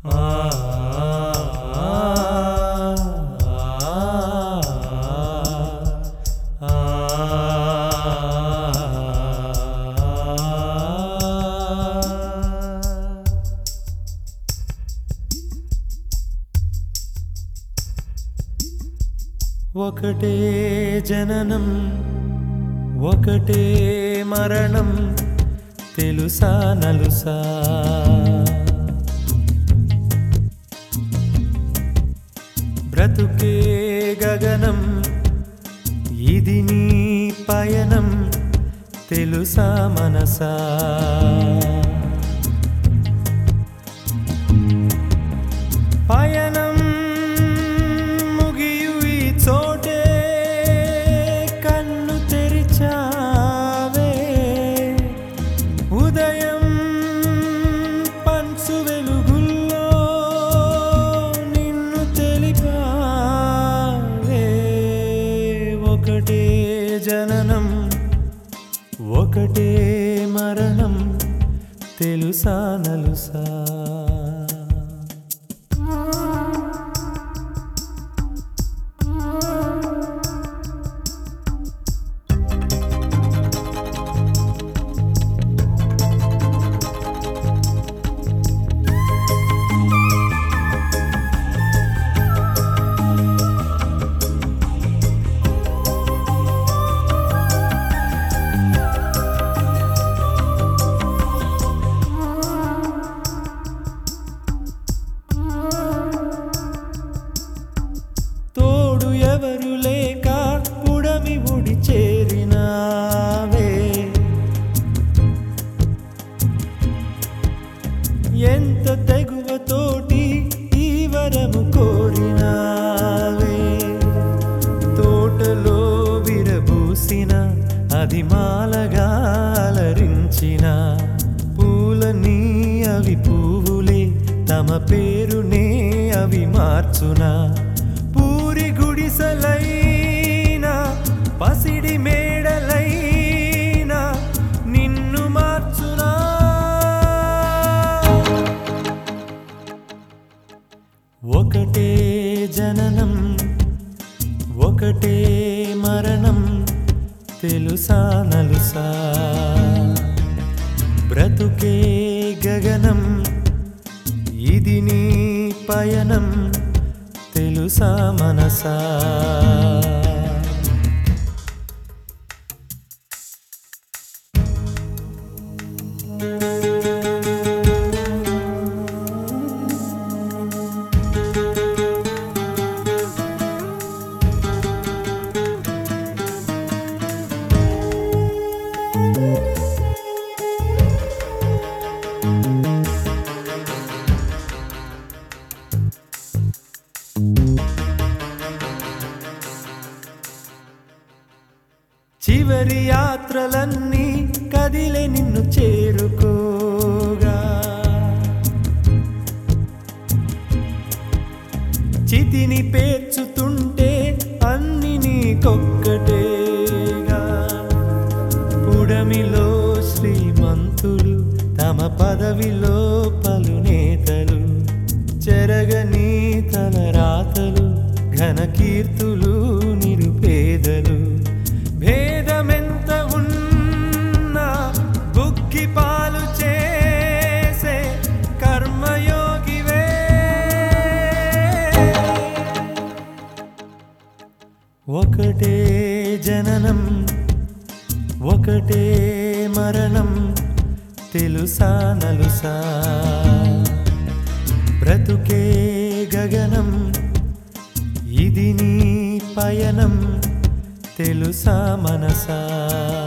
ఒకటే జననం ఒకటే మరణం తెలుసా నలుసా బ్రతుకే గగనం ఇది నీ పయనం తెలుసా మనసా పయనం ముగియు ఈ చోటే కన్ను తెరిచావే ఉదయం పంచు వెలుగుల్లో నిన్ను తెలిపావే ఒకటే జననం ఒకటే మరణం తెలుసా నలుసా తోడు ఎవరు లేక పుడమి ఒడి చేరినావే ఎంత తెగువతోటి ఈ వరము కోరినావే తోటలో విరబూసిన అది మాలగా అలరించిన పూలని అవి పువ్వులే తమ పేరునే అవి మార్చునా పూరి గుడిసలైనా పసిడి మేడలైనా నిన్ను మార్చునా ఒకటే జననం ఒకటే మరణం తెలుసా నలుసా బ్రతుకే గగనం ఇది నీ పయనం తెలుసా మనసా చివరి యాత్రలన్నీ కదిలే నిన్ను చేరుకోగా చితిని పేర్చుతుంటే అన్ని నీకొక్కటేగా పుడమిలో శ్రీమంతులు తమ పదవిలో పలు నేతలు చెరగని తలరాతలు ఘనకీర్తులు నిరుపేదలు భేదమెంత ఉన్నా బుక్కి పాలు చేసే కర్మయోగివే ఒకటే జననం ఒకటే మరణం తెలుసా నలుసా బ్రతుకే గగనం ఇది నీ పయనం తెలుసా మనసా